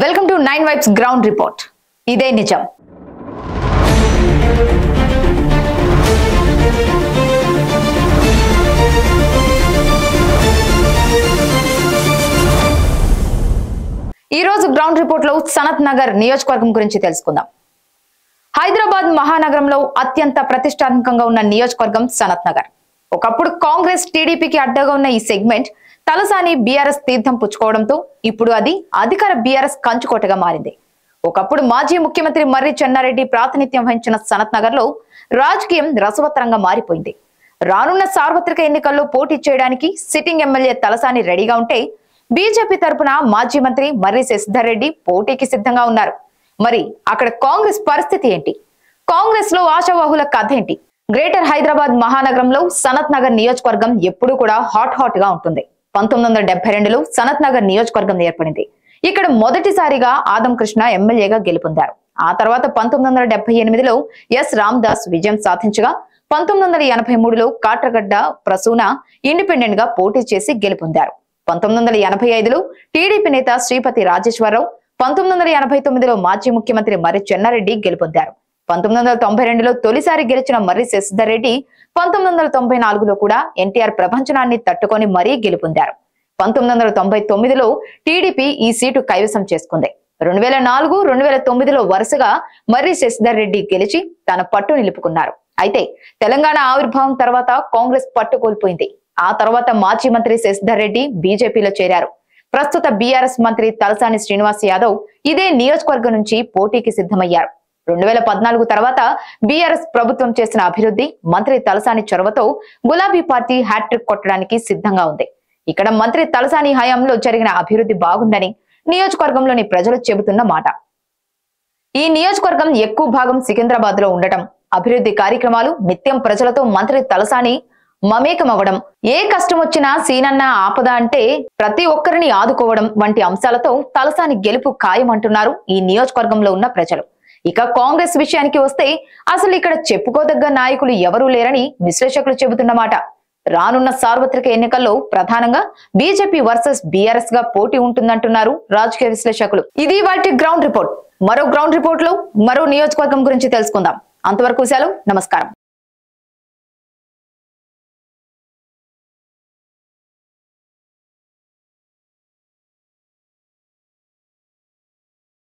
welcome to nine vibes ground report ఇదే నిజం ఈ రోజు గ్రౌండ్ రిపోర్ట్ లో సనత్ నగర్ నియోజకవర్గం గురించి తెలుసుకుందాం హైదరాబాద్ మహానగరంలో అత్యంత ప్రతిష్టాత్మకంగా ఉన్న నియోజకవర్గం సనత్ నగర్ ఒకప్పుడు కాంగ్రెస్ టీడీపీకి అడ్డగా ఉన్న ఈ సెగ్మెంట్ తలసాని బీఆర్ఎస్ తీర్థం పుచ్చుకోవడంతో ఇప్పుడు అది అధికార బీఆర్ఎస్ కంచుకోటగా మారింది ఒకప్పుడు మాజీ ముఖ్యమంత్రి మర్రి చెన్నారెడ్డి ప్రాతినిధ్యం వహించిన సనత్ నగర్ లో రాజకీయం రసవత్తరంగా మారిపోయింది రానున్న సార్వత్రిక ఎన్నికల్లో పోటీ చేయడానికి సిట్టింగ్ ఎమ్మెల్యే తలసాని రెడీగా ఉంటే బీజేపీ తరపున మాజీ మంత్రి మర్రి శశిధర్ రెడ్డి పోటీకి సిద్ధంగా ఉన్నారు మరి అక్కడ కాంగ్రెస్ పరిస్థితి ఏంటి కాంగ్రెస్ లో ఆశావాహుల కథ ఏంటి గ్రేటర్ హైదరాబాద్ మహానగరంలో సనత్ నగర్ నియోజకవర్గం ఎప్పుడూ కూడా హాట్ హాట్ గా ఉంటుంది పంతొమ్మిది వందల డెబ్బై రెండులో సనత్ నగర్ నియోజకవర్గం ఏర్పడింది ఇక్కడ మొదటిసారిగా ఆదం కృష్ణ ఎమ్మెల్యేగా గెలుపొందారు ఆ తర్వాత పంతొమ్మిది వందల డెబ్బై ఎనిమిదిలో ఎస్ రామ్దాస్ విజయం సాధించగా పంతొమ్మిది వందల ఎనభై మూడులో కాట్రగడ్డ ప్రసూన ఇండిపెండెంట్ గా పోటీ చేసి గెలుపొందారు పంతొమ్మిది వందల ఎనభై ఐదులో టీడీపీ నేత శ్రీపతి రాజేశ్వరరావు పంతొమ్మిది వందల ఎనభై తొమ్మిదిలో మాజీ ముఖ్యమంత్రి మర్రి చెన్నారెడ్డి గెలుపొందారు పంతొమ్మిది వందల తొంభై రెండులో తొలిసారి గెలిచిన మర్రి శశిధర్ రెడ్డి పంతొమ్మిది వందల తొంభై నాలుగులో కూడా ఎన్టీఆర్ ప్రపంచనాన్ని తట్టుకొని మరీ గెలుపొందారు పంతొమ్మిది వందల తొంభై తొమ్మిదిలో టీడీపీ ఈ సీటు కైవసం చేసుకుంది రెండు వేల నాలుగు రెండు వేల తొమ్మిదిలో వరుసగా మర్రి శశిధర్ రెడ్డి గెలిచి తన పట్టు నిలుపుకున్నారు అయితే తెలంగాణ ఆవిర్భావం తర్వాత కాంగ్రెస్ పట్టు కోల్పోయింది ఆ తర్వాత మాజీ మంత్రి శశిధర్ రెడ్డి బీజేపీలో చేరారు ప్రస్తుత బీఆర్ఎస్ మంత్రి తలసాని శ్రీనివాస్ యాదవ్ ఇదే నియోజకవర్గం నుంచి పోటీకి సిద్ధమయ్యారు రెండు వేల పద్నాలుగు తర్వాత బీఆర్ఎస్ ప్రభుత్వం చేసిన అభివృద్ధి మంత్రి తలసాని చొరవతో గులాబీ పార్టీ హ్యాట్రిక్ కొట్టడానికి సిద్ధంగా ఉంది ఇక్కడ మంత్రి తలసాని హయాంలో జరిగిన అభివృద్ధి బాగుందని నియోజకవర్గంలోని ప్రజలు చెబుతున్న మాట ఈ నియోజకవర్గం ఎక్కువ భాగం సికింద్రాబాద్ లో ఉండటం అభివృద్ధి కార్యక్రమాలు నిత్యం ప్రజలతో మంత్రి తలసాని మమేకమవ్వడం ఏ కష్టం వచ్చినా సీనన్న ఆపద అంటే ప్రతి ఒక్కరిని ఆదుకోవడం వంటి అంశాలతో తలసాని గెలుపు ఖాయమంటున్నారు ఈ నియోజకవర్గంలో ఉన్న ప్రజలు ఇక కాంగ్రెస్ విషయానికి వస్తే అసలు ఇక్కడ చెప్పుకోదగ్గ నాయకులు ఎవరూ లేరని విశ్లేషకులు చెబుతున్నమాట రానున్న సార్వత్రిక ఎన్నికల్లో ప్రధానంగా బీజేపీ వర్సెస్ బీఆర్ఎస్ గా పోటీ ఉంటుందంటున్నారు రాజకీయ విశ్లేషకులు ఇది వాటి గ్రౌండ్ రిపోర్ట్ మరో గ్రౌండ్ రిపోర్ట్ లో మరో నియోజకవర్గం గురించి తెలుసుకుందాం అంతవరకు సెలవు నమస్కారం